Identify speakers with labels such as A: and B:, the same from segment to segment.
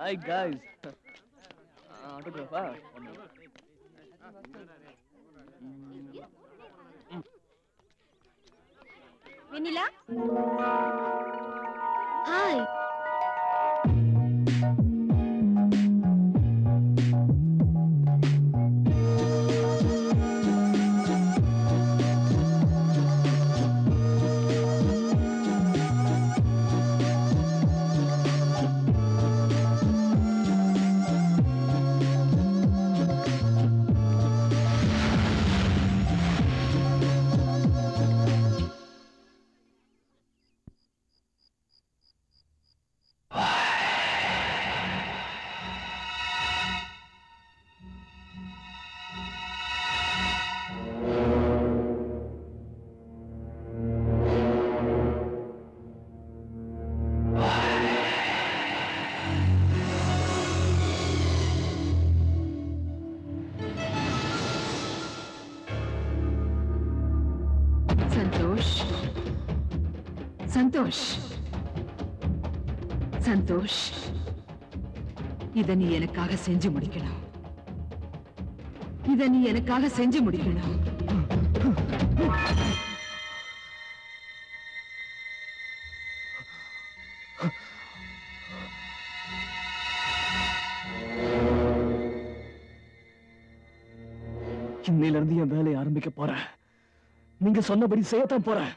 A: Hi guys ஆட்டோகிராஃபா
B: Vennila hi
C: Santhosh Santhosh Santhosh இத நீ எனக்காக செஞ்சு முடிக்கணும் இத நீ எனக்காக செஞ்சு முடிக்கணும்
A: இன்னையில இருந்து என் வேலையை ஆரம்பிக்க போறேன் நீங்க சொன்னபடி செய்யத்தான் போறேன்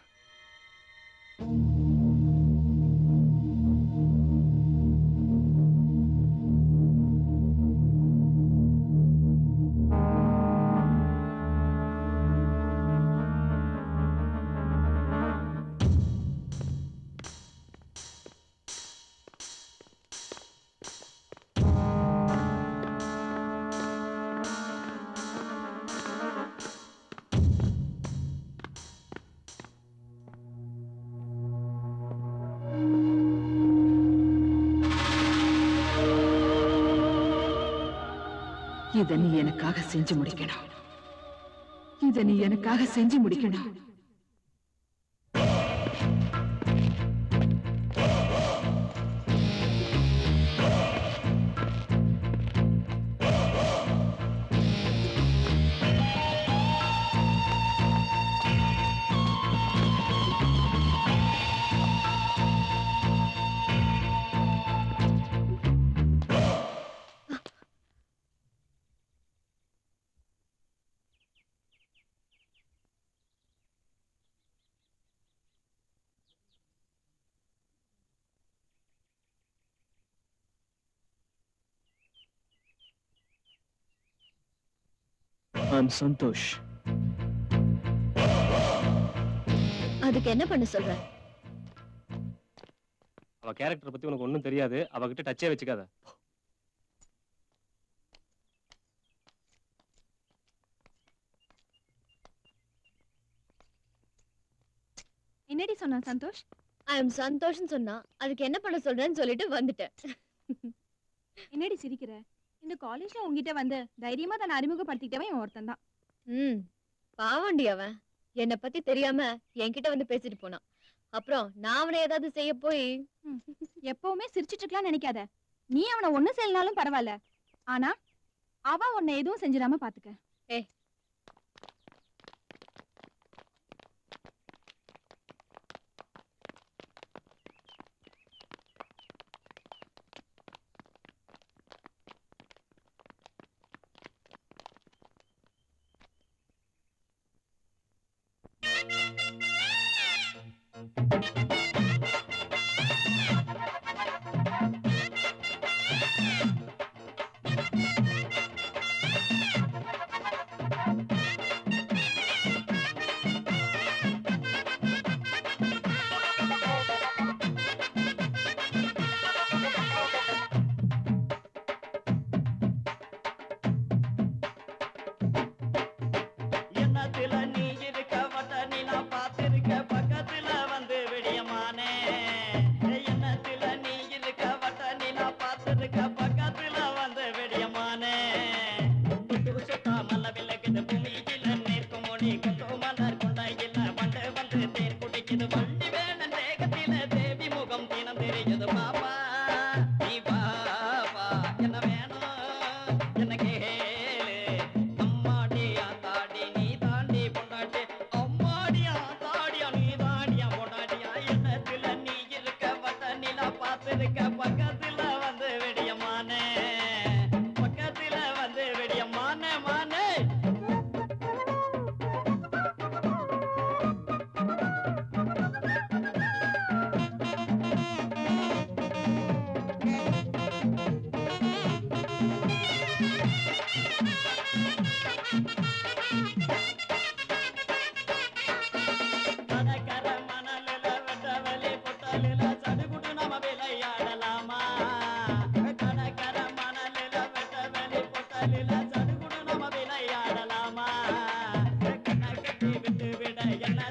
C: இத நீ எனக்காக செஞ்சு முடிக்கணும் இத நீ எனக்காக செஞ்சு முடிக்கணும்
A: ஐம் சந்தோஷ்
B: அதுக்கு என்ன பண்ண சொல்ற
D: அவ கேரக்டர் பத்தி உனக்கு ஒண்ணும் தெரியாது அவகிட்ட டச்சே வச்சுக்காத
B: என்னடி சொன்னா சந்தோஷ் ஐ எம் சந்தோஷ்னு சொன்னா அதுக்கு என்ன பண்ண சொல்றேன்னு சொல்லிட்டு வந்துட்டேன்
E: என்னடி சிரிக்கிற இந்த காலேஜ்ல உங்ககிட்ட வந்து தைரியமா தன்னை அறிமுகப்படுத்திக்கிட்டவன் இவன் ஒருத்தன் தான்
B: ம் பாவண்டி அவன் என்னை பத்தி தெரியாம என்கிட்ட வந்து பேசிட்டு போனான் அப்புறம் நான் அவனை ஏதாவது செய்ய போய்
E: எப்பவுமே சிரிச்சிட்டு இருக்கலாம்னு நினைக்காத நீ அவனை ஒண்ணு செய்யலனாலும் பரவாயில்ல ஆனா அவன் உன்னை எதுவும் செஞ்சிடாம பாத்துக்க
B: ஏய்.
F: என்னத்துல நீ இருக்க வட்ட நீ நான் பார்த்திருக்க பக்கத்துல வந்து விடியம்மா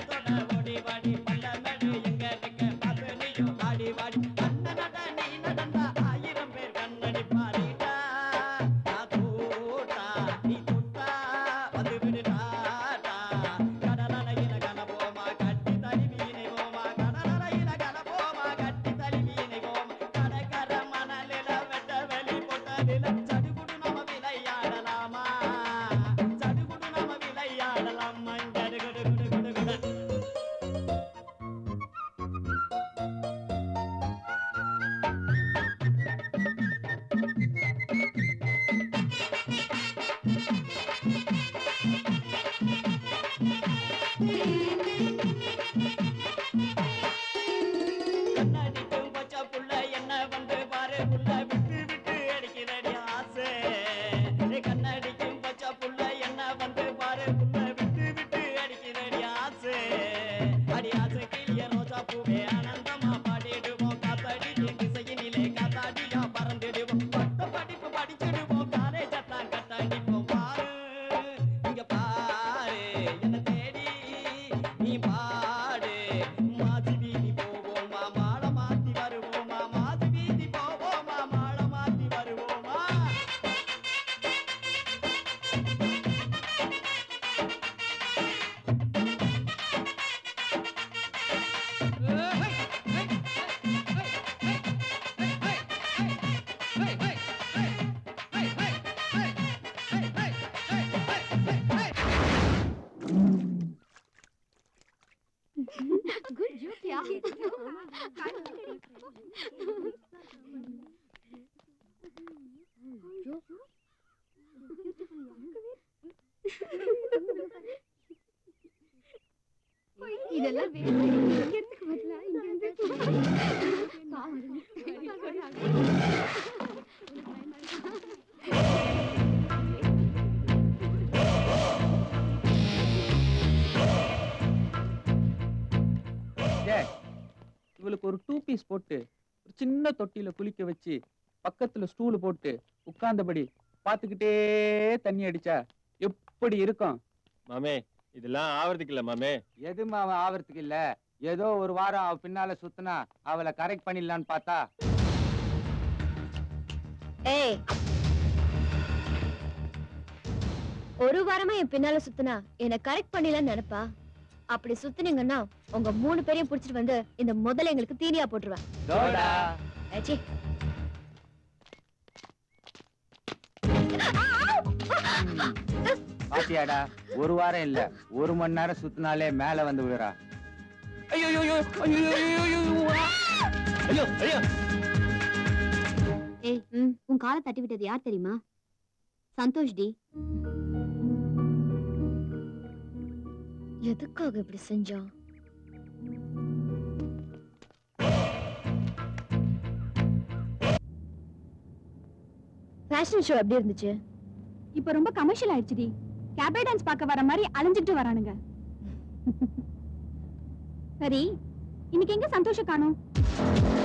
F: கண்ணடிக்கும் பச்சை புள்ள என்ன வந்து பாரு புள்ள விட்டு விட்டு அடிக்கிறடி ஆசை ஏ கண்ணடிக்கும் பச்சை புள்ள என்ன வந்து பாரு புள்ள விட்டு விட்டு அடிக்கிறடி ஆசை அடி ஆசை கிளிய ரோஜா பூவே ஆனந்தமா பாடிடுவோம் காத்தடிக்கும் திசையினிலே காத்தாடியா பறந்துடுவோம் பட்ட படிப்பு படிச்சிடுவோம் காலேஜ் தான் கட்டடிப்போம் பாரு இங்க பாரு என்ன தேடி நீ பாடு மாசி வீதி போவோமா மாட மாத்தி வருவோமா மாசி வீதி போவோமா மாட மாத்தி வருவோமா
B: குட் ஜோக் யா இதெல்லாம் வேணும் இங்க இருந்து வரலாம் இங்க இருந்து
G: டேய், இவளுக்கு ஒரு டூ பீஸ் போட்டு ஒரு சின்ன தொட்டியில குளிக்க வச்சு பக்கத்துல ஸ்டூல் போட்டு உட்கார்ந்தபடி பார்த்துக்கிட்டே தண்ணி அடிச்சா எப்படி இருக்கும்
D: மாமே இதெல்லாம் ஆவறதுக்கு இல்ல மாமே
G: எதுவும் அவன் ஆவறதுக்கு இல்ல ஏதோ ஒரு வாரம் அவ பின்னால சுத்தினா அவளை கரெக்ட் பண்ணிடலான்னு பார்த்தா
B: ஏய் ஒரு வாரமா என் பின்னால சுத்துனா என்ன கரெக்ட் பண்ணிடலாம்னு நினைப்பா அப்படி சுத்துனீங்கன்னா உங்க மூணு பேரையும் புடிச்சிட்டு வந்து இந்த முதல்ல எங்களுக்கு தீனியா போட்டுருவேன்
G: தோடா
B: ஏச்சி.
G: பாத்தியாடா ஒரு வாரம் இல்ல ஒரு மணி நேரம் சுத்தினாலே மேல வந்து விடுறா ஐயோ ஐயோ ஐயோ ஐயோ
D: ஐயோ ஐயோ
B: ஏய் ம், உன் காலை தட்டி விட்டது யார் தெரியுமா சந்தோஷ் டி எதுக்காக இப்படி செஞ்சான் ஃபேஷன் ஷோ எப்படி இருந்துச்சு
E: இப்ப ரொம்ப கமர்ஷியல் ஆயிடுச்சுடி கேபே டான்ஸ் பார்க்க வர மாதிரி அலைஞ்சிட்டு வரானுங்க சரி இன்னைக்கு எங்க சந்தோஷம் காணோம்